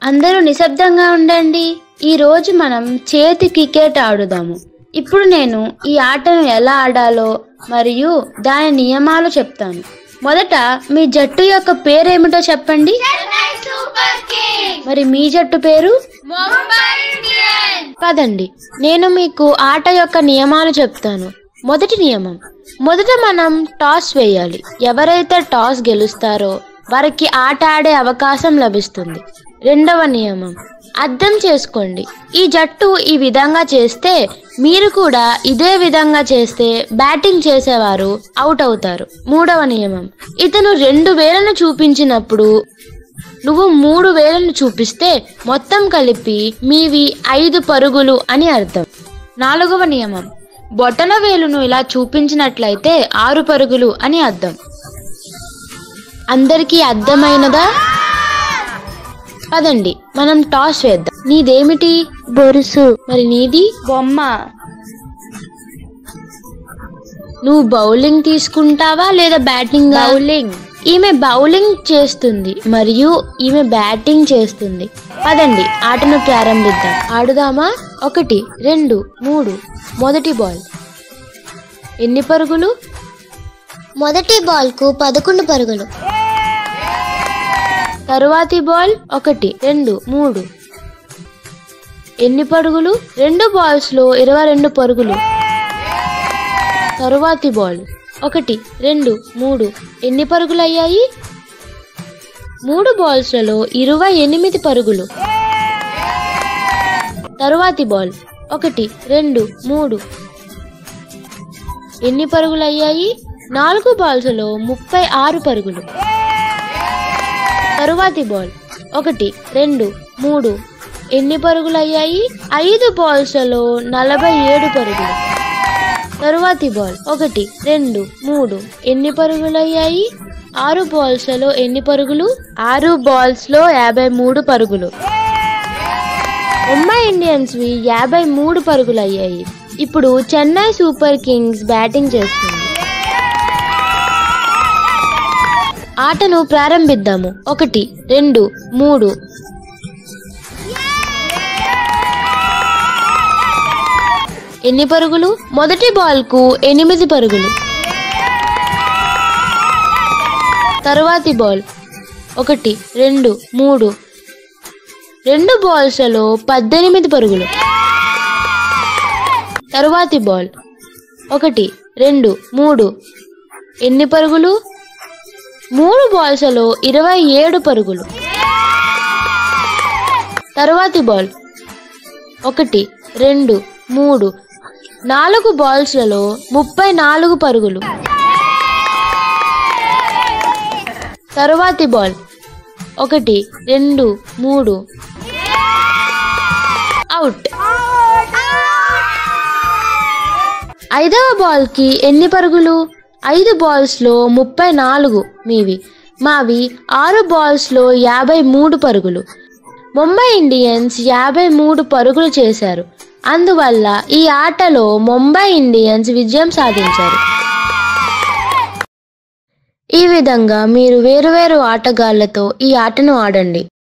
అందరూ నిశ్శబ్దంగా ఉండండి ఈ రోజు మనం చేతి క్రికెట్ ఆడుదాము ఇప్పుడు నేను ఈ ఆటను ఎలా ఆడాలో మరియు దాని నియమాలు చెప్తాను మొదట మీ జట్టు యొక్క పేరేమిటో చెప్పండి మరి మీ జట్టు పేరు పదండి నేను మీకు ఆట యొక్క నియమాలు చెప్తాను మొదటి నియమం మొదట మనం టాస్ వేయాలి ఎవరైతే టాస్ గెలుస్తారో వారికి ఆట ఆడే అవకాశం లభిస్తుంది రెండవ నియమం అర్థం చేసుకోండి ఈ జట్టు ఈ విధంగా చేస్తే మీరు కూడా ఇదే విధంగా చేస్తే బ్యాటింగ్ చేసేవారు అవుట్ అవుతారు మూడవ నియమం ఇతను రెండు వేలను చూపించినప్పుడు నువ్వు మూడు వేలను చూపిస్తే మొత్తం కలిపి మీవి ఐదు పరుగులు అని అర్థం నాలుగవ నియమం బొటన వేలును ఇలా చూపించినట్లయితే ఆరు పరుగులు అని అర్థం అందరికీ అర్థమైనదా పదండి మనం టాస్ వేద్దాం నీదేమిటి బొరుసు మరి నీది బొమ్మ నువ్వు బౌలింగ్ తీసుకుంటావా లేదా బ్యాటింగ్ బౌలింగ్ ఈమె బౌలింగ్ చేస్తుంది మరియు ఈమె బ్యాటింగ్ చేస్తుంది పదండి ఆటను ప్రారంభిద్దాం ఆడుదామా ఒకటి రెండు మూడు మొదటి బాల్ ఎన్ని పరుగులు మొదటి బాల్కు పదకొండు పరుగులు తరువాతి బాల్ ఒకటి రెండు మూడు ఎన్ని పరుగులు రెండు బాల్స్ లో ఇరవై రెండు పరుగులు తరువాతి బాల్ ఒకటి రెండు మూడు ఎన్ని పరుగులు అయ్యాయి మూడు బాల్స్లలో ఇరవై ఎనిమిది పరుగులు తరువాతి బాల్ ఒకటి రెండు మూడు ఎన్ని పరుగులు అయ్యాయి నాలుగు బాల్స్లో ముప్పై ఆరు పరుగులు తరువాతి బాల్ ఒకటి రెండు మూడు ఎన్ని పరుగులు అయ్యాయి ఐదు బాల్స్లలో నలభై ఏడు పరుగులు తరువాతి బాల్ ఒకటి రెండు మూడు ఎన్ని పరుగులు అయ్యాయి ఆరు బాల్స్లలో ఎన్ని పరుగులు ఆరు బాల్స్ లో యాభై మూడు పరుగులు ముంబై ఇండియన్స్ వి యాభై మూడు పరుగులు అయ్యాయి ఇప్పుడు చెన్నై సూపర్ కింగ్స్ బ్యాటింగ్ చేస్తుంది ఆటను ప్రారంభిద్దాము ఒకటి రెండు మూడు ఎన్ని పరుగులు మొదటి బాల్కు ఎనిమిది పరుగులు తరువాతి బాల్ ఒకటి రెండు మూడు రెండు బాల్స్లలో పద్దెనిమిది పరుగులు తరువాతి బాల్ ఒకటి రెండు మూడు ఎన్ని పరుగులు మూడు బాల్స్లో ఇరవై ఏడు పరుగులు తరువాతి బాల్ ఒకటి రెండు మూడు నాలుగు బాల్స్లలో ముప్పై నాలుగు పరుగులు తరువాతి బాల్ ఒకటి రెండు మూడు అవుట్ ఐదవ బాల్ కి ఎన్ని పరుగులు ఐదు బాల్స్ లో ముప్పై నాలుగు మీవి మావి ఆరు బాల్స్ లో యాభై మూడు పరుగులు ముంబై ఇండియన్స్ యాభై మూడు పరుగులు చేశారు అందువల్ల ఈ ఆటలో ముంబై ఇండియన్స్ విజయం సాధించారు ఈ విధంగా మీరు వేరువేరు ఆటగాళ్లతో ఈ ఆటను ఆడండి